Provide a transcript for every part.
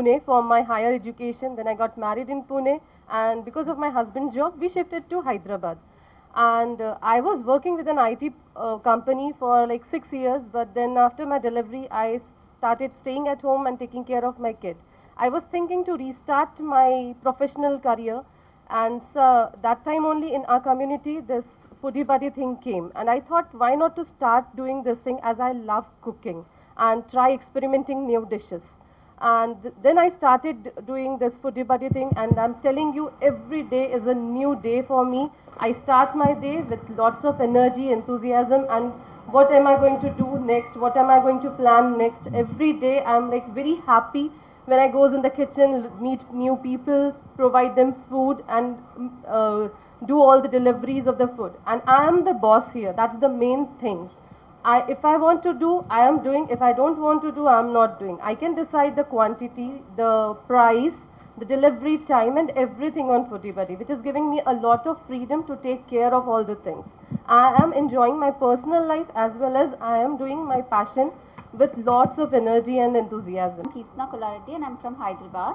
Pune for my higher education. Then I got married in Pune, and because of my husband's job, we shifted to Hyderabad. And uh, I was working with an IT uh, company for like six years, but then after my delivery, I started staying at home and taking care of my kid. I was thinking to restart my professional career, and so that time only in our community, this foodie buddy thing came, and I thought, why not to start doing this thing as I love cooking and try experimenting new dishes. And th- then I started doing this foodie buddy thing, and I'm telling you, every day is a new day for me. I start my day with lots of energy, enthusiasm, and what am I going to do next? What am I going to plan next? Every day, I'm like very happy when I goes in the kitchen, l- meet new people, provide them food, and mm, uh, do all the deliveries of the food. And I am the boss here. That's the main thing. I, if I want to do, I am doing. If I don't want to do, I am not doing. I can decide the quantity, the price, the delivery time, and everything on Foodie Buddy, which is giving me a lot of freedom to take care of all the things. I am enjoying my personal life as well as I am doing my passion with lots of energy and enthusiasm. I'm Kirtana Kolareddy and I'm from Hyderabad.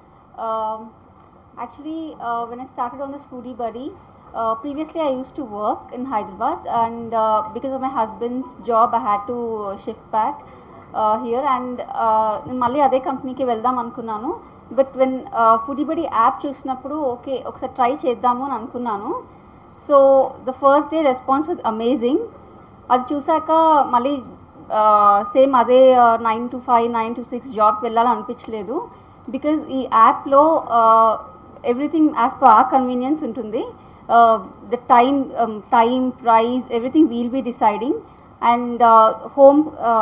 Um, actually, uh, when I started on this foodie buddy, uh, previously I used to work in Hyderabad and uh, because of my husband's job I had to shift back uh, here and uh, నేను మళ్ళీ అదే కంపెనీకి వెళ్దాం అనుకున్నాను but when Foodie Buddy app చూసినప్పుడు okay ఒకసారి try చేద్దాము అని అనుకున్నాను so the first day response was amazing అది చూసాక మళ్ళీ సేమ్ అదే nine to five nine to six job వెళ్ళాలనిపించలేదు బికాజ్ ఈ యాప్లో everything as per uh convenience ఉంటుంది the time time price everything will be deciding and home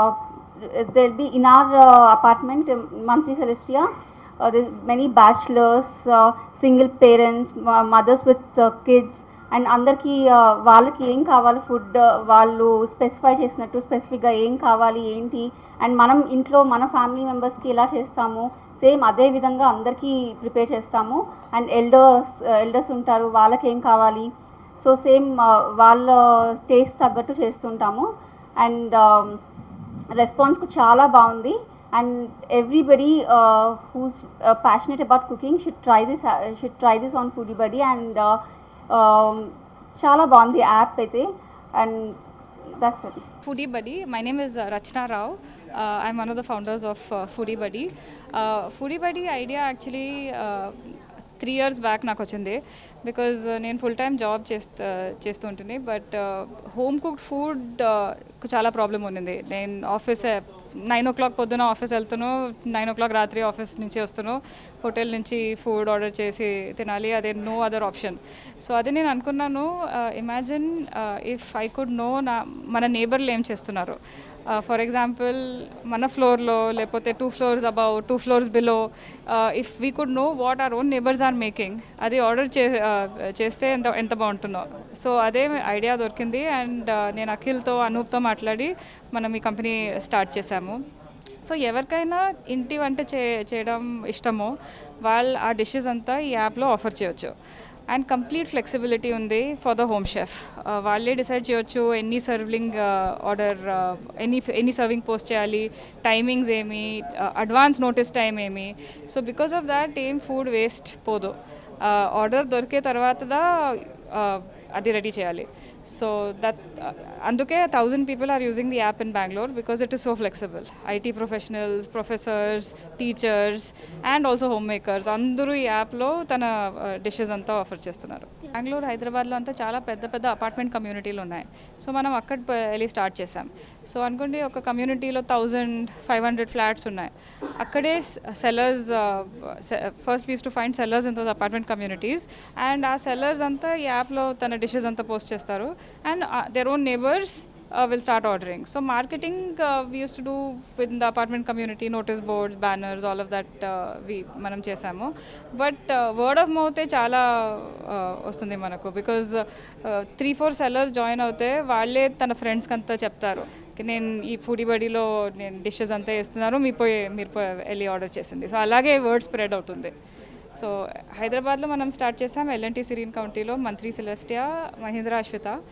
they'll be in our apartment monthly Celestia uh, there's many bachelors, uh, single parents, mo- mothers with uh, kids, and అందరికీ uh, వాళ్ళకి ఏం కావాలి food వాళ్ళు specify చేసినట్టు స్పెసిఫిక్గా ఏం కావాలి ఏంటి అండ్ మనం ఇంట్లో మన ఫ్యామిలీ మెంబర్స్కి ఎలా చేస్తాము సేమ్ అదే విధంగా అందరికీ ప్రిపేర్ చేస్తాము అండ్ ఎల్డర్స్ ఎల్డర్స్ ఉంటారు వాళ్ళకి ఏం కావాలి సో సేమ్ వాళ్ళ టేస్ట్ తగ్గట్టు చేస్తుంటాము అండ్ రెస్పాన్స్ చాలా బాగుంది and everybody who's passionate about cooking should try this should try this on Foodie Buddy and చాలా బాగుంది యాప్ అయితే అండ్ దట్స్ అది Foodie Buddy. My name is uh, Rachna Rao. Uh, I'm one of the founders of uh, Foodie Buddy. Uh, Foodie Buddy idea actually three years back నాకు వచ్చింది because నేను full time job చేస్తా చేస్తూ ఉంటుంది but home cooked food చాలా problem ఉండింది నేను office nine o'clock పొద్దున ఆఫీస్ వెళ్తాను నైన్ ఓ క్లాక్ రాత్రి ఆఫీస్ నుంచి వస్తాను హోటల్ నుంచి ఫుడ్ ఆర్డర్ చేసి తినాలి అదే నో అదర్ ఆప్షన్ సో అది నేను అనుకున్నాను imagine if I could know నా మన నేబర్లు ఏం చేస్తున్నారు ఫర్ ఎగ్జాంపుల్ మన ఫ్లోర్లో లేకపోతే two floors above two floors below if we could know what our own neighbours are making అది ఆర్డర్ చే uh, చేస్తే ఎంత ఎంత బాగుంటుందో సో అదే ఐడియా దొరికింది అండ్ నేను అఖిల్తో అనూప్తో మాట్లాడి మనం ఈ కంపెనీ స్టార్ట్ చేశాము సో ఎవరికైనా ఇంటి వంట చే చేయడం ఇష్టమో వాళ్ళు ఆ డిషెస్ అంతా ఈ యాప్లో ఆఫర్ చేయొచ్చు అండ్ కంప్లీట్ ఫ్లెక్సిబిలిటీ ఉంది ఫర్ ద హోమ్ షెఫ్ వాళ్ళే డిసైడ్ చేయొచ్చు ఎన్ని సర్వింగ్ ఆర్డర్ ఎన్ని ఎన్ని సర్వింగ్ పోస్ట్ చేయాలి టైమింగ్స్ ఏమి అడ్వాన్స్ నోటీస్ టైం ఏమి సో బికాస్ ఆఫ్ దాట్ ఏం ఫుడ్ వేస్ట్ పోదు ఆర్డర్ దొరికే తర్వాత అది రెడీ చేయాలి సో దట్ అందుకే thousand people are using the app in Bengaluru because it is so flexible IT professionals professors teachers and also home makers అందరూ ఈ యాప్లో తన డిషెస్ అంతా ఆఫర్ చేస్తున్నారు బెంగళూరు హైదరాబాద్లో అంతా చాలా పెద్ద పెద్ద అపార్ట్మెంట్ కమ్యూనిటీలు ఉన్నాయి సో మనం అక్కడ ప- వెళ్ళి స్టార్ట్ చేసాం సో అనుకోండి ఒక కమ్యూనిటీలో థౌజండ్ ఫైవ్ హండ్రెడ్ ఫ్లాట్స్ ఉన్నాయి అక్కడే sellers first was to find sellers in those apartment communities and uh sellers అంతా ఈ యాప్లో తన డిషెస్ అంతా పోస్ట్ చేస్తారు and their own neighbours will start ordering so marketing we use to do with the apartment community notice boards banners all of that we మనం చేసాము but word of మౌతే చాలా uh, వస్తుంది మనకు because three four sellers join అవుతే వాళ్ళే తన ఫ్రెండ్స్కి అంతా చెప్తారు "కి నేను ఈ ఫుడీ బడీలో నేను డిషెస్ అంతా వేస్తున్నాను మీ పోయి మీరు పోయి వెళ్ళి ఆర్డర్ చేసింది సో అలాగే వర్డ్ స్ప్రెడ్ అవుతుంది సో హైదరాబాద్లో మనం స్టార్ట్ చేసాం ఎల్ఎన్టీ సిరీన్ కౌంటీలో Mantri Celestia Mahindra Ashvita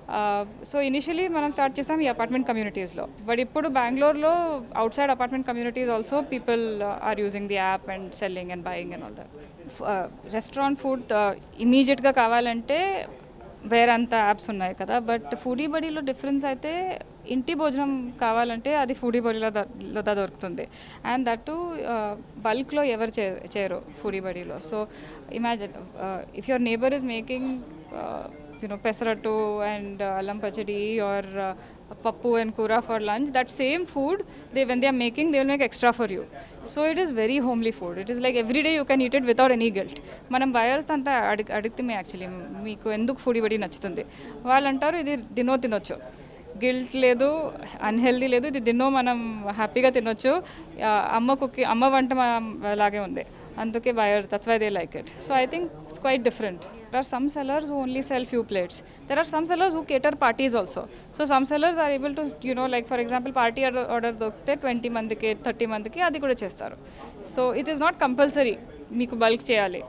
so initially మనం స్టార్ట్ చేసాం ఈ అపార్ట్మెంట్ కమ్యూనిటీస్లో బట్ ఇప్పుడు బెంగళూరులో outside apartment communities also people are using the app and selling and buying and all that restaurant food ఇమీడియట్గా కావాలంటే వేరంత యాప్స్ ఉన్నాయి కదా బట్ ఫుడీ బడీలో డిఫరెన్స్ అయితే ఇంటి భోజనం కావాలంటే అది ఫుడీ బడీలో లో దొరుకుతుంది అండ్ దట్ బల్క్లో ఎవరు చే చేయరు ఫుడీ బడీలో so imagine if your neighbour is making you know pesarattu and uh, allam pachadi or uh, pappu and kura for lunch that same food they when they are making they will make extra for you so it is very homely food it is like every day you can eat it without any guilt మనం buyers అంతా అడిగి అడిగితే actually మీకు ఎందుకు food బడి నచ్చుతుంది వాళ్ళు అంటారు ఇది దినో తినొచ్చు గిల్ట్ లేదు అన్హెల్దీ లేదు ఇది దిన్నో మనం హ్యాపీగా తినొచ్చు ఆ, అమ్మ కుక్కి అమ్మ వంట మా- లాగే ఉంది అందుకే buyer that's why they like it so I think it's quite different there are some sellers only sell few plates there are some sellers who cater parties also so some sellers are able to you know like for example party order దొరికితే twenty మందికి thirty మందికి అది కూడా చేస్తారు so it is not compulsory మీకు bulk చేయాలి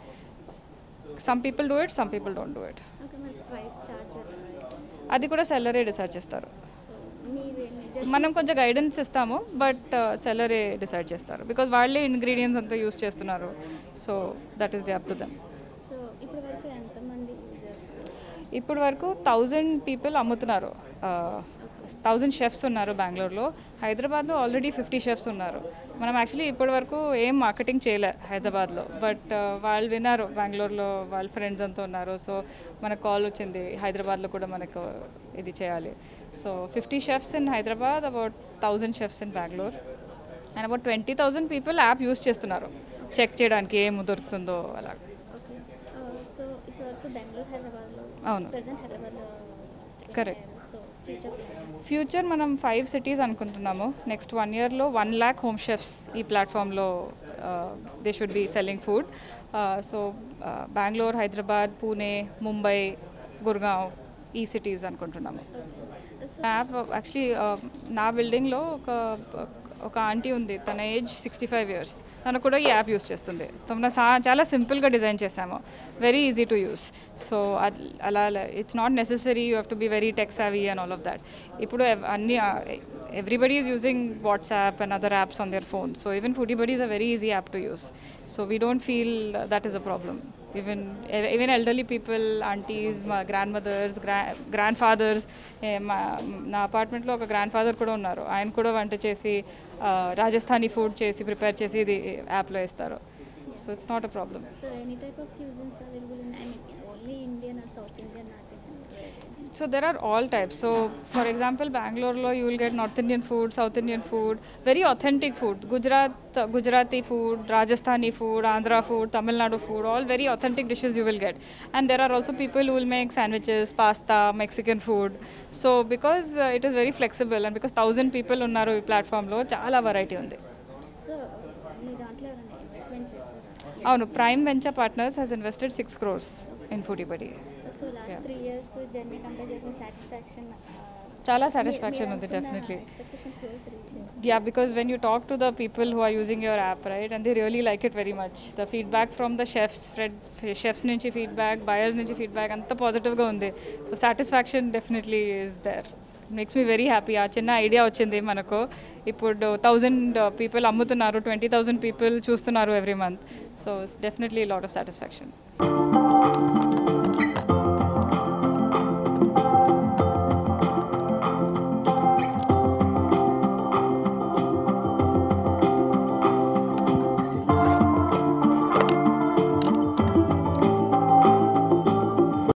some people do it some people don't do it okay మరి price charge అది కూడా సెల్లరే డిసైడ్ చేస్తారు మీరు మనం కొంచెం గైడెన్స్ ఇస్తాము బట్ సెల్లరే డిసైడ్ చేస్తారు బికాజ్ వాళ్ళే ఇంగ్రీడియంట్స్ అంతా యూస్ చేస్తున్నారు so that is the up to them సో ఇప్పటి వరకు ఎంతమంది యూజర్స్ ఇప్పుడు వరకు థౌజండ్ పీపుల్ అమ్ముతున్నారు థౌజండ్ షెఫ్స్ ఉన్నారు బెంగళూరులో హైదరాబాద్లో ఆల్రెడీ ఫిఫ్టీ షెఫ్స్ ఉన్నారు మనం యాక్చువల్లీ ఇప్పటి వరకు ఏం మార్కెటింగ్ చేయలే హైదరాబాద్లో బట్ వాళ్ళు విన్నారు బెంగళూరులో వాళ్ళ ఫ్రెండ్స్ అంతా ఉన్నారు సో మనకు కాల్ వచ్చింది హైదరాబాద్లో కూడా మనకు ఇది చేయాలి so fifty chefs in Hyderabad about thousand chefs in Bengaluru and about twenty thousand people app use చేస్తున్నారు చెక్ చేయడానికి ఏం దొరుకుతుందో అలా ఓకే సో ఇప్పటి వరకు బెంగళూరు హైదరాబాద్లో అవును. ప్రజెంట్ హైదరాబాద్లో stay Correct. అయ్యారు. సో ఫ్యూచర్ ప్లాన్స్ ఫ్యూచర్ మనం ఫైవ్ సిటీస్ అనుకుంటున్నాము నెక్స్ట్ వన్ ఇయర్లో వన్ ల్యాక్ హోమ్ షెఫ్స్ ఈ ప్లాట్ఫామ్లో they should be selling food so Bengaluru Hyderabad Pune Mumbai Gurgaon ఈ సిటీస్ అనుకుంటున్నాము యాప్ యాక్చువల్లీ నా బిల్డింగ్లో ఒక ఒక ఆంటీ ఉంది తన ఏజ్ సిక్స్టీ ఫైవ్ ఇయర్స్ తను కూడా ఈ యాప్ యూస్ చేస్తుంది తన సా చాలా సింపుల్గా డిజైన్ చేసాము very easy to use so అది అలా it's not necessary you have to be very tech savvy and all of that ఇప్పుడు ఎవ్- అన్ని everybody is using WhatsApp and other apps on their phone. So even Foodie is a very easy app to use. So we don't feel uh, that is a problem. Even even elderly people, aunties, మా grandmothers, gra- grandfathers, eh, మా నా అపార్ట్మెంట్లో ఒక grand father కూడా ఉన్నారు ఆయన కూడా వంట చేసి రాజస్థానీ ఫుడ్ చేసి ప్రిపేర్ చేసి ఇది యాప్లో ఇస్తారు so it's not a problem so any type of cuisines available in I mean only Indian or South Indian not Indian So there are all types. So for example, Bangalore lo you will get North Indian food, South Indian food, very authentic food. Gujarat, uh, Gujarati food, Rajasthani food, Andhra food, Tamil Nadu food, all very authentic dishes you will get. And there are also people who will make sandwiches, pasta, Mexican food. So because uh, it is very flexible and because thousand people ఉన్నారు ఈ ప్లాట్ఫామ్లో చాలా variety ఉంది so మీ దాంట్లో ఎవరైనా investment చేశారా అవును Prime Venture Partners has invested six crores in Foodie Buddy so last three years journey compare చేసిన సాటిస్ఫాక్షన్ చాలా satisfaction ఉంది, definitely. Expectations close reach Yeah, because when you talk to the people who are using your app, right, and they really like it very much. The feedback from the chefs, Fred, chefs నుంచి feedback, buyers నుంచి feedback, అంత పాజిటివ్గా ఉంది so satisfaction definitely is there makes me very happy ఆ చిన్న idea వచ్చింది మనకు ఇప్పుడు థౌజండ్ పీపుల్ అమ్ముతున్నారు ట్వంటీ థౌజండ్ పీపుల్ చూస్తున్నారు every month so definitely lot of satisfaction